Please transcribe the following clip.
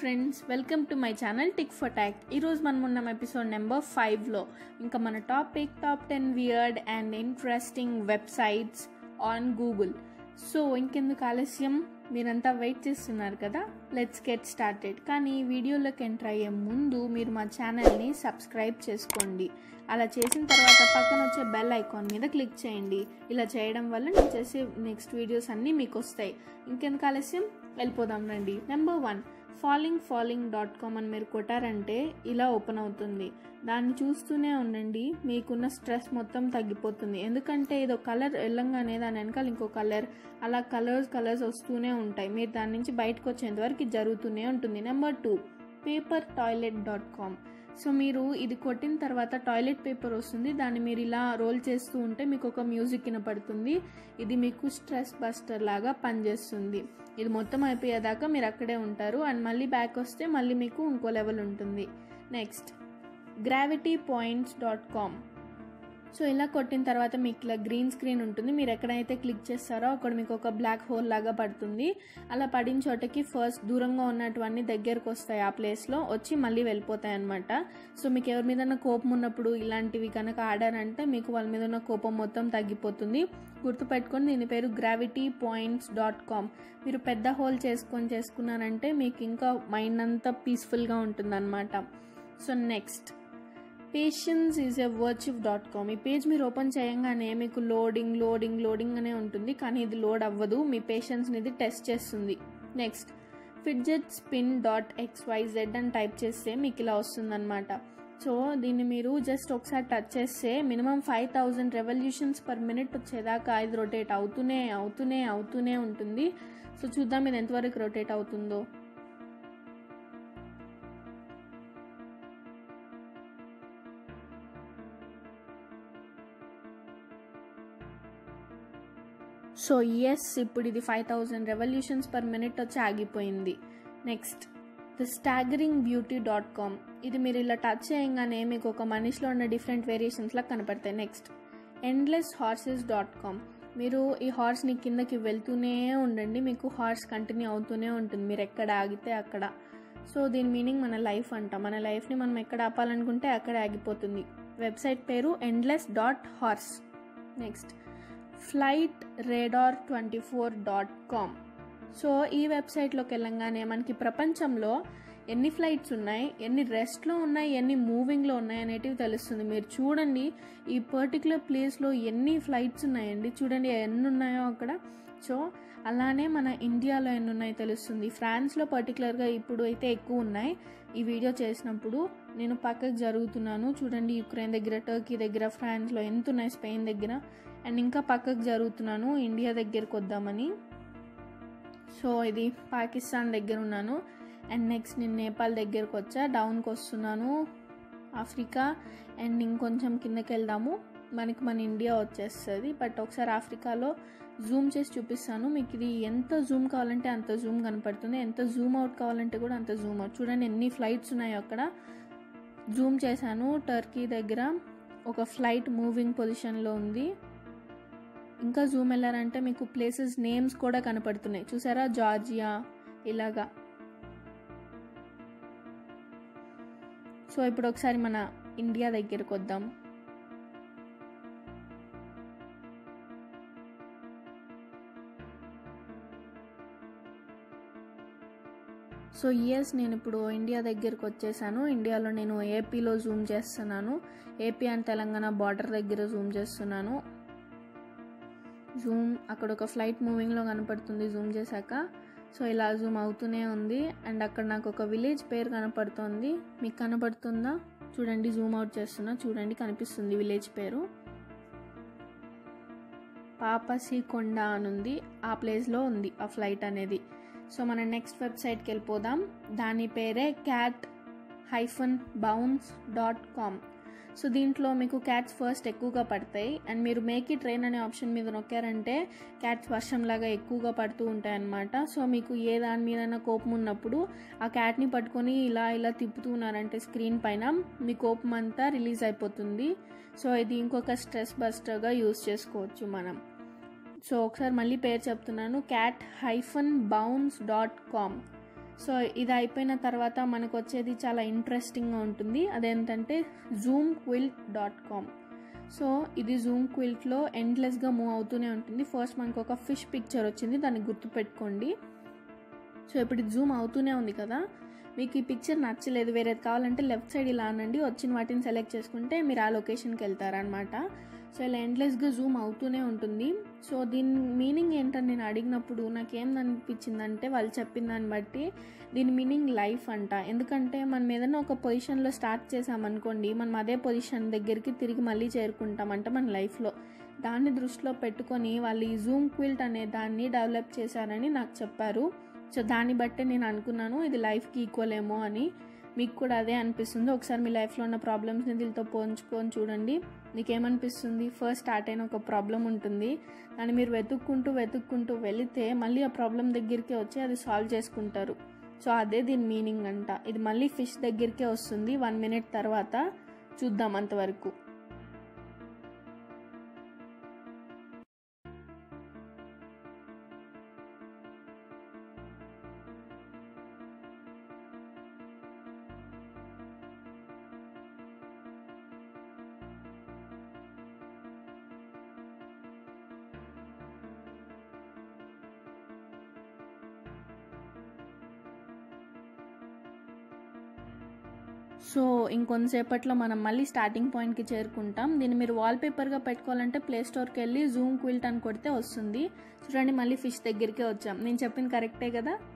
friends welcome to my channel tick for tack ఈరోజు మనం ఉన్నాం ఎపిసోడ్ నెంబర్ ఫైవ్లో ఇంకా మన topic top ten weird and interesting websites on Google so ఇంకెందుకు ఆలస్యం మీరంతా వెయిట్ చేస్తున్నారు కదా లెట్స్ గెట్ స్టార్టెడ్ కానీ వీడియోలోకి ఎంటర్ అయ్యే ముందు మీరు మా ఛానల్ని సబ్స్క్రైబ్ చేసుకోండి అలా చేసిన తర్వాత పక్కన వచ్చే బెల్ ఐకాన్ మీద క్లిక్ చేయండి ఇలా చేయడం వల్ల నేను చేసే నెక్స్ట్ వీడియోస్ అన్నీ మీకు వస్తాయి ఇంకెందుకు ఆలస్యం వెళ్ళిపోదాం రండి number one falling falling dot com అని మీరు కొట్టారంటే ఇలా ఓపెన్ అవుతుంది దాన్ని చూస్తూనే ఉండండి మీకున్న స్ట్రెస్ మొత్తం తగ్గిపోతుంది ఎందుకంటే ఇదో కలర్ వెళ్ళంగానే దాని వెనకాల ఇంకో కలర్ అలా కలర్స్ కలర్స్ వస్తూనే ఉంటాయి మీరు దాని నుంచి బయటకు వచ్చేంత వరకు ఇది జరుగుతూనే ఉంటుంది number two paper toilet dot com so మీరు ఇది కొట్టిన తర్వాత టాయిలెట్ పేపర్ వస్తుంది దాన్ని మీరు ఇలా రోల్ చేస్తూ ఉంటే మీకు ఒక మ్యూజిక్ వినపడుతుంది ఇది మీకు స్ట్రెస్ బస్టర్ లాగా పనిచేస్తుంది ఇది మొత్తం అయిపోయేదాకా మీరు అక్కడే ఉంటారు అండ్ మళ్ళీ బ్యాక్ వస్తే మళ్ళీ మీకు ఇంకో లెవెల్ ఉంటుంది next gravity points dot com so ఇలా కొట్టిన తర్వాత మీకు ఇలా గ్రీన్ స్క్రీన్ ఉంటుంది మీరు ఎక్కడైతే క్లిక్ చేస్తారో అక్కడ మీకు ఒక బ్లాక్ హోల్ లాగా పడుతుంది అలా పడిన చోటకి ఫస్ట్ దూరంగా ఉన్నటువన్నీ దగ్గరకు వస్తాయి ఆ ప్లేస్లో వచ్చి మళ్ళీ వెళ్ళిపోతాయి అనమాట సో మీకు ఎవరి మీద కోపం ఉన్నప్పుడు ఇలాంటివి కనుక ఆడారంటే మీకు వాళ్ళ మీద ఉన్న కోపం మొత్తం తగ్గిపోతుంది గుర్తుపెట్టుకొని దీని పేరు గ్రావిటీ పాయింట్స్ డాట్ కామ్ మీరు పెద్ద హోల్ చేసుకొని చేసుకున్నారంటే మీకు ఇంకా మైండ్ అంతా పీస్ఫుల్గా ఉంటుందన్నమాట so next patience is a virtue dot com ఈ పేజ్ మీరు ఓపెన్ చేయగానే మీకు లోడింగ్ లోడింగ్ లోడింగ్ అనే ఉంటుంది కానీ ఇది లోడ్ అవ్వదు మీ పేషెన్స్ని ఇది టెస్ట్ చేస్తుంది next fidget spin dot xyz అని టైప్ చేస్తే మీకు ఇలా వస్తుందన్నమాట సో దీన్ని మీరు జస్ట్ ఒకసారి టచ్ చేస్తే minimum five thousand revolutions per minute వచ్చేదాకా ఇది రొటేట్ అవుతూనే అవుతూనే అవుతూనే ఉంటుంది సో చూద్దాం ఇది ఎంతవరకు రొటేట్ అవుతుందో సో ఎస్ ఇప్పుడు ఇది five thousand revolutions per minute వచ్చి ఆగిపోయింది next the staggering beauty dot com ఇది మీరు ఇలా టచ్ చేయగానే మీకు ఒక మనిషిలో ఉన్న డిఫరెంట్ వేరియేషన్స్లా కనపడతాయి next endless horses dot com మీరు ఈ హార్స్ని కిందకి వెళ్తూనే ఉండండి మీకు హార్స్ కంటిన్యూ అవుతూనే ఉంటుంది మీరు ఎక్కడ ఆగితే అక్కడ సో దీని మీనింగ్ మన లైఫ్ అంట మన లైఫ్ని మనం ఎక్కడ ఆపాలనుకుంటే అక్కడ ఆగిపోతుంది వెబ్సైట్ పేరు endless dot horse next flight radar twenty four dot com so ఈ వెబ్సైట్లోకి వెళ్ళంగానే మనకి ప్రపంచంలో ఎన్ని ఫ్లైట్స్ ఉన్నాయి ఎన్ని రెస్ట్లో ఉన్నాయి ఎన్ని మూవింగ్లో ఉన్నాయి అనేటివి తెలుస్తుంది మీరు చూడండి ఈ పర్టికులర్ ప్లేస్లో ఎన్ని ఫ్లైట్స్ ఉన్నాయండి చూడండి ఎన్ని ఉన్నాయో అక్కడ సో అలానే మన ఇండియాలో ఎన్ని ఉన్నాయో తెలుస్తుంది ఫ్రాన్స్లో పర్టికులర్గా ఇప్పుడు అయితే ఎక్కువ ఉన్నాయి ఈ వీడియో చేసినప్పుడు నేను పక్కకు జరుగుతున్నాను చూడండి యుక్రెయిన్ దగ్గర టర్కీ దగ్గర ఫ్రాన్స్లో ఎంత ఉన్నాయి స్పెయిన్ దగ్గర అండ్ ఇంకా పక్కకు జరుగుతున్నాను ఇండియా దగ్గరకు వద్దామని సో ఇది పాకిస్తాన్ దగ్గర ఉన్నాను అండ్ నెక్స్ట్ నేను నేపాల్ దగ్గరకు వచ్చా డౌన్కి వస్తున్నాను ఆఫ్రికా అండ్ ఇంకొంచెం కిందకి వెళ్దాము మనకి మన ఇండియా వచ్చేస్తుంది బట్ ఒకసారి ఆఫ్రికాలో జూమ్ చేసి చూపిస్తాను మీకు ఇది ఎంత జూమ్ కావాలంటే అంత జూమ్ కనపడుతుంది ఎంత జూమ్ అవుట్ కావాలంటే కూడా అంత జూమ్ అవుట్ చూడండి ఎన్ని ఫ్లైట్స్ ఉన్నాయో అక్కడ జూమ్ చేశాను టర్కీ దగ్గర ఒక ఫ్లైట్ మూవింగ్ పొజిషన్లో ఉంది ఇంకా జూమ్ వెళ్ళారంటే మీకు ప్లేసెస్ నేమ్స్ కూడా కనపడుతున్నాయి చూసారా జార్జియా ఇలాగా సో ఇప్పుడు ఒకసారి మన ఇండియా దగ్గరకు వద్దాం సో ఎస్ నేను ఇప్పుడు ఇండియా దగ్గరకు వచ్చేసాను ఇండియాలో నేను ఏపీలో జూమ్ చేస్తున్నాను ఏపీ అండ్ తెలంగాణ బార్డర్ దగ్గర జూమ్ చేస్తున్నాను జూమ్ అక్కడ ఒక ఫ్లైట్ మూవింగ్లో కనపడుతుంది జూమ్ చేశాక సో ఇలా జూమ్ అవుతూనే ఉంది అండ్ అక్కడ నాకు ఒక విలేజ్ పేరు కనపడుతుంది మీకు కనపడుతుందా చూడండి జూమ్ అవుట్ చేస్తున్నా చూడండి కనిపిస్తుంది విలేజ్ పేరు పాపసికొండ అని ఉంది ఆ ప్లేస్లో ఉంది ఆ ఫ్లైట్ అనేది సో మనం నెక్స్ట్ వెబ్సైట్కి వెళ్ళిపోదాం దాని పేరే cat hyphen bounce dot com so దీంట్లో మీకు క్యాట్స్ ఫస్ట్ ఎక్కువగా పడతాయి అండ్ మీరు మేక్ ఈ ట్రైన్ అనే ఆప్షన్ మీద నొక్కారంటే క్యాట్స్ వర్షంలాగా ఎక్కువగా పడుతూ ఉంటాయి అన్నమాట సో మీకు ఏ దాని మీద కోపం ఉన్నప్పుడు ఆ క్యాట్ని పట్టుకొని ఇలా ఇలా తిప్పుతూ ఉన్నారంటే స్క్రీన్ పైన మీ కోపం అంతా రిలీజ్ అయిపోతుంది సో ఇది ఇంకొక స్ట్రెస్ బస్టర్గా యూస్ చేసుకోవచ్చు మనం సో ఒకసారి మళ్ళీ పేరు చెప్తున్నాను cat hyphen bounce dot com so ఇది అయిపోయిన తర్వాత మనకు వచ్చేది చాలా ఇంట్రెస్టింగ్గా ఉంటుంది అదేంటంటే zoom quilt dot com so ఇది జూమ్ క్విల్ట్లో ఎండ్లెస్గా మూవ్ అవుతూనే ఉంటుంది ఫస్ట్ మనకు ఒక ఫిష్ పిక్చర్ వచ్చింది దాన్ని గుర్తుపెట్టుకోండి సో ఇప్పుడు ఇది జూమ్ అవుతూనే ఉంది కదా మీకు ఈ పిక్చర్ నచ్చలేదు వేరేది కావాలంటే లెఫ్ట్ సైడ్ ఇలా అనండి వచ్చిన వాటిని సెలెక్ట్ చేసుకుంటే మీరు ఆ లొకేషన్కి వెళ్తారనమాట సో ఇలా ఎండ్లెస్గా జూమ్ అవుతూనే ఉంటుంది సో దీని మీనింగ్ ఏంటని నేను అడిగినప్పుడు నాకేం అనిపించిందంటే వాళ్ళు చెప్పిన దాన్ని బట్టి దీని మీనింగ్ లైఫ్ అంట ఎందుకంటే మనం ఏదైనా ఒక పొజిషన్లో స్టార్ట్ చేసామనుకోండి మనం అదే పొజిషన్ దగ్గరికి తిరిగి మళ్ళీ చేరుకుంటామంట మన లైఫ్లో దాన్ని దృష్టిలో పెట్టుకొని వాళ్ళు ఈ జూమ్ క్విల్ట్ అనే దాన్ని డెవలప్ చేశారని నాకు చెప్పారు సో దాన్ని బట్టే నేను అనుకున్నాను ఇది లైఫ్కి ఈక్వల్ ఏమో అని మీకు కూడా అదే అనిపిస్తుంది ఒకసారి మీ లైఫ్లో ఉన్న ప్రాబ్లమ్స్ని దీంతో పోల్చుకొని చూడండి మీకేమనిపిస్తుంది ఫస్ట్ స్టార్ట్ అయిన ఒక ప్రాబ్లం ఉంటుంది దాన్ని మీరు వెతుక్కుంటూ వెతుక్కుంటూ వెళితే మళ్ళీ ఆ ప్రాబ్లం దగ్గరికి వచ్చి అది సాల్వ్ చేసుకుంటారు సో అదే దీని మీనింగ్ అంట ఇది మళ్ళీ ఫిష్ దగ్గరికే వస్తుంది వన్ మినిట్ తర్వాత చూద్దాం అంతవరకు సో ఇంకొంతసేపట్లో మనం మళ్ళీ స్టార్టింగ్ పాయింట్కి చేరుకుంటాం దీన్ని మీరు వాల్పేపర్గా పెట్టుకోవాలంటే ప్లే స్టోర్కి వెళ్ళి జూమ్ క్విల్ట్ అని కొడితే వస్తుంది చూడండి మళ్ళీ ఫిష్ దగ్గరికే వచ్చాం నేను చెప్పింది కరెక్టే కదా